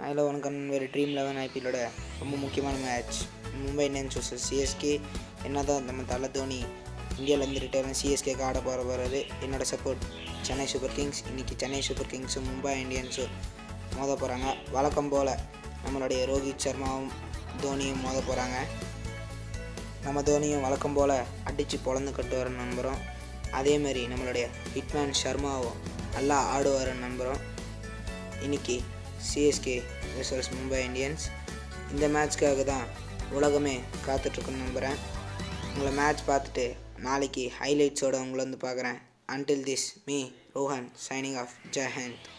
அதில் உனக்கு வேறு ட்ரீம் லெவன் ஐபிஎல்லோட ரொம்ப முக்கியமான match Mumbai Indians vs CSK என்ன தான் நம்ம தலை தோனி இந்தியாவிலேருந்து ரிட்டையர் சிஎஸ்கேக்கு ஆட போகிற போகிறது என்னோட சப்போர்ட் சென்னை சூப்பர் கிங்ஸ் இன்றைக்கி சென்னை சூப்பர் கிங்ஸும் மும்பை இந்தியன்ஸும் மோத போகிறாங்க வழக்கம் போல் நம்மளுடைய ரோஹித் சர்மாவும் தோனியும் மோத போகிறாங்க நம்ம தோனியும் வழக்கம் போல் அடித்து பொழந்து கட்டுவார்னு நம்புகிறோம் அதேமாரி நம்மளுடைய ஹிட்மேன் சர்மாவும் நல்லா ஆடுவார்னு நம்புகிறோம் இன்னைக்கு சிஎஸ்கே வெர்சஸ் மும்பை இந்தியன்ஸ் இந்த மேட்ச்க்காக தான் உலகமே காத்துட்ருக்குன்னு நம்புகிறேன் உங்களை மேட்ச் பார்த்துட்டு நாளைக்கு ஹைலைட்ஸோட உங்களை வந்து பார்க்குறேன் until this me Rohan signing off Jai Hind